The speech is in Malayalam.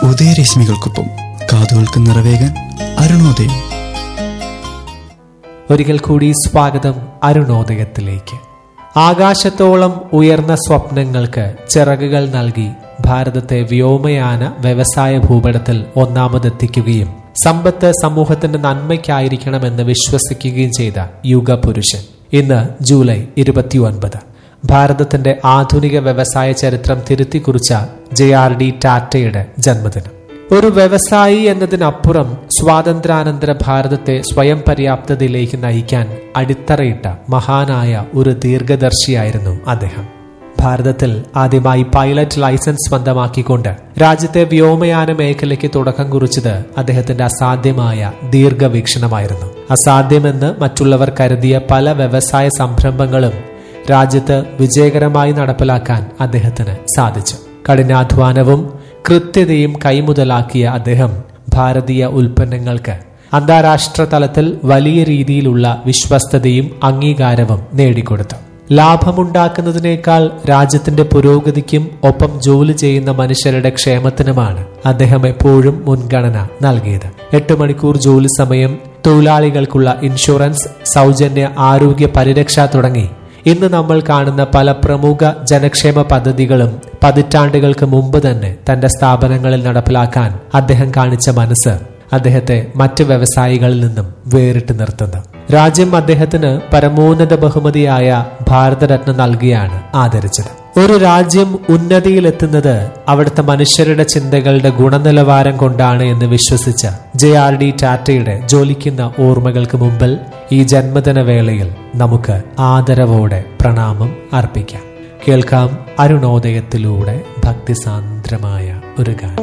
ഉദയരശ്മികൾക്കൊപ്പം കാതുകൾക്ക് നിറവേകാൻ അരുണോദയം ഒരിക്കൽ കൂടി സ്വാഗതം അരുണോദയത്തിലേക്ക് ആകാശത്തോളം ഉയർന്ന സ്വപ്നങ്ങൾക്ക് ചിറകുകൾ നൽകി ഭാരതത്തെ വ്യോമയാന വ്യവസായ ഭൂപടത്തിൽ ഒന്നാമതെത്തിക്കുകയും സമ്പത്ത് സമൂഹത്തിന്റെ നന്മയ്ക്കായിരിക്കണമെന്ന് വിശ്വസിക്കുകയും ചെയ്ത യുഗപുരുഷൻ ഇന്ന് ജൂലൈ ഇരുപത്തിയൊൻപത് ഭാരതത്തിന്റെ ആധുനിക വ്യവസായ ചരിത്രം തിരുത്തിക്കുറിച്ച ജെ ആർ ഡി ടാറ്റയുടെ ജന്മദിനം ഒരു വ്യവസായി എന്നതിനപ്പുറം സ്വാതന്ത്ര്യാനന്തര ഭാരതത്തെ സ്വയം പര്യാപ്തതയിലേക്ക് നയിക്കാൻ അടിത്തറയിട്ട മഹാനായ ഒരു ദീർഘദർശിയായിരുന്നു അദ്ദേഹം ഭാരതത്തിൽ ആദ്യമായി പൈലറ്റ് ലൈസൻസ് സ്വന്തമാക്കിക്കൊണ്ട് രാജ്യത്തെ വ്യോമയാന മേഖലയ്ക്ക് തുടക്കം കുറിച്ചത് അദ്ദേഹത്തിന്റെ അസാധ്യമായ ദീർഘവീക്ഷണമായിരുന്നു അസാധ്യമെന്ന് മറ്റുള്ളവർ കരുതിയ പല വ്യവസായ സംരംഭങ്ങളും രാജ്യത്ത് വിജയകരമായി നടപ്പിലാക്കാൻ അദ്ദേഹത്തിന് സാധിച്ചു കഠിനാധ്വാനവും കൃത്യതയും കൈമുതലാക്കിയ അദ്ദേഹം ഭാരതീയ ഉൽപ്പന്നങ്ങൾക്ക് അന്താരാഷ്ട്ര തലത്തിൽ വലിയ രീതിയിലുള്ള വിശ്വസ്തതയും അംഗീകാരവും നേടിക്കൊടുത്തു ലാഭമുണ്ടാക്കുന്നതിനേക്കാൾ രാജ്യത്തിന്റെ പുരോഗതിക്കും ഒപ്പം ജോലി ചെയ്യുന്ന മനുഷ്യരുടെ ക്ഷേമത്തിനുമാണ് അദ്ദേഹം എപ്പോഴും മുൻഗണന നൽകിയത് എട്ട് മണിക്കൂർ ജോലി സമയം തൊഴിലാളികൾക്കുള്ള ഇൻഷുറൻസ് സൗജന്യ ആരോഗ്യ പരിരക്ഷ തുടങ്ങി ഇന്ന് നമ്മൾ കാണുന്ന പല പ്രമുഖ ജനക്ഷേമ പദ്ധതികളും പതിറ്റാണ്ടുകൾക്ക് മുമ്പ് തന്നെ തന്റെ സ്ഥാപനങ്ങളിൽ നടപ്പിലാക്കാൻ അദ്ദേഹം കാണിച്ച മനസ്സ് അദ്ദേഹത്തെ മറ്റ് വ്യവസായികളിൽ നിന്നും വേറിട്ട് നിർത്തുന്നു രാജ്യം അദ്ദേഹത്തിന് പരമോന്നത ബഹുമതിയായ ഭാരതരത്ന നൽകിയാണ് ആദരിച്ചത് ഒരു രാജ്യം ഉന്നതിയിലെത്തുന്നത് അവിടുത്തെ മനുഷ്യരുടെ ചിന്തകളുടെ ഗുണനിലവാരം കൊണ്ടാണ് എന്ന് വിശ്വസിച്ച ജെ ആർ ഡി ടാറ്റയുടെ ജോലിക്കുന്ന ഓർമ്മകൾക്ക് മുമ്പിൽ ഈ ജന്മദിന വേളയിൽ നമുക്ക് ആദരവോടെ പ്രണാമം അർപ്പിക്കാം കേൾക്കാം അരുണോദയത്തിലൂടെ ഭക്തിസാന്ദ്രമായ ഒരു ഗാനം